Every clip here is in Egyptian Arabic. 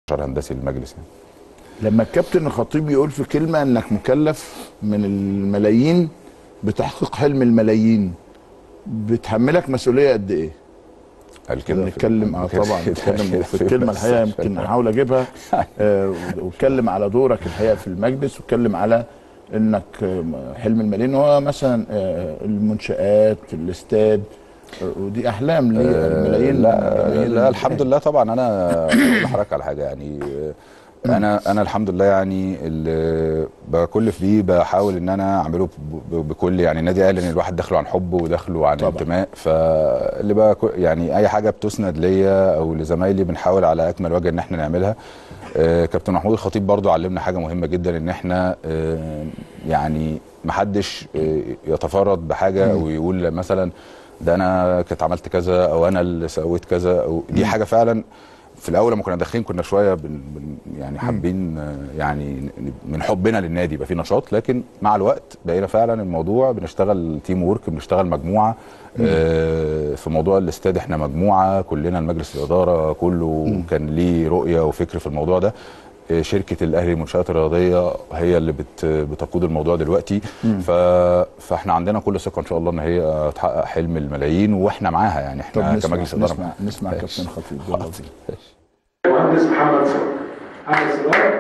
هندسي للمجلس يعني لما الكابتن الخطيب يقول في كلمه انك مكلف من الملايين بتحقيق حلم الملايين بتحملك مسؤوليه قد ايه؟ قال كده في- نتكلم اه طبعا كده- نتكلم كده في في الكلمه بس الحقيقه عشان- يمكن احاول اجيبها آه، واتكلم على دورك الحقيقه في المجلس واتكلم على انك آه، حلم الملايين هو مثلا آه، المنشات الاستاد آه، ودي احلام للملايين لا جماهير لا الحمد الأهلي. لله طبعا انا أقول لحضرتك على حاجه يعني انا انا الحمد لله يعني اللي بكلف بيه بحاول ان انا اعمله ب- ب- بكل يعني النادي قال ان الواحد داخله عن حب وداخله عن طبعا. انتماء فاللي بقى كو- يعني اي حاجه بتسند ليا او لزمايلي بنحاول على اكمل وجه ان احنا نعملها آه، كابتن محمود الخطيب برضو علمنا حاجه مهمه جدا ان احنا آه، يعني محدش آه، يتفرد بحاجه او يقول مثلا ده انا كنت عملت كذا او انا اللي سويت كذا او دي حاجه فعلا في الاول لما كنا داخلين كنا شويه بن بن يعني حابين آه، يعني ن- من حبنا للنادي يبقى في نشاط لكن مع الوقت بقينا فعلا الموضوع بنشتغل تيم وورك بنشتغل مجموعه آه، في موضوع الاستاد احنا مجموعه كلنا المجلس الاداره كله كان ليه رؤيه وفكر في الموضوع ده آه، شركه الاهلي للمنشات الرياضيه هي اللي بت بتقود الموضوع دلوقتي ف فاحنا عندنا كل ثقه ان شاء الله ان هي تحقق حلم الملايين واحنا معاها يعني طب احنا نسمع كمجلس اداره نسمع نسمع كابتن خطيب يلا بينا. المهندس محمد صلاح محمد صلاح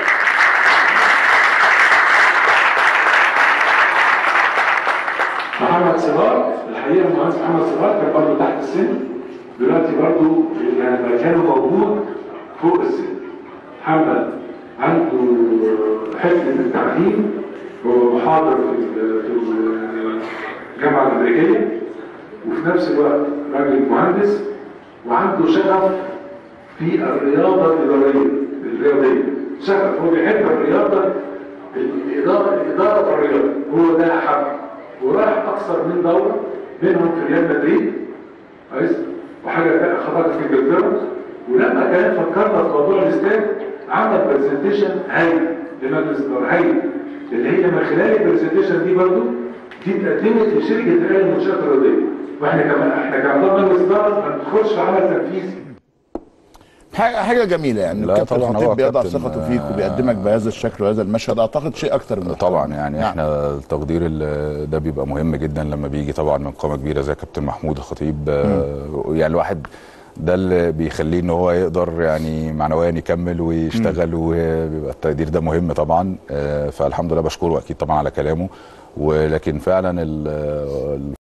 محمد صلاح الحقيقه المهندس محمد صلاح كان برضه تحت السن دلوقتي برضه مكانه موجود فوق السن محمد عنده حته التعليم هو محاضر في ال- في الجامعه الامريكيه وفي نفس الوقت راجل مهندس وعنده شغف في الرياضة الإدارية الرياضية شغف هو بيحب الرياضة الإدارة الإدارة في الرياضة هو ده حب وراح أكثر من دورة منهم في ريال مدريد كويس وحاجة تانية خرجت في إنجلترا ولما كان فكرنا في موضوع الاستاد عمل برزنتيشن هايل لمجلس الإدارة هايل اللي هي من خلال البرزنتيشن دي برضه دي اتقدمت لشركة الأهلي للمنشآت الرياضية واحنا كمان احنا كأعضاء مجلس إدارة ما بندخلش في عمل تنفيذي حاجه حاجه جميله يعني لا الكابتن طبعاً الخطيب هو بيضع كابتن، ثقته فيك آه، وبيقدمك بهذا الشكل وهذا المشهد اعتقد شيء اكتر من طبعا محترم. يعني نعم. احنا التقدير ال- ده بيبقى مهم جدا لما بيجي طبعا من قامه كبيره زي كابتن محمود الخطيب آه، يعني الواحد ده اللي بيخليه ان هو يقدر يعني معنويا يكمل ويشتغل وبيبقى التقدير ده مهم طبعا آه، فالحمد لله بشكره اكيد طبعا على كلامه ولكن فعلا ال-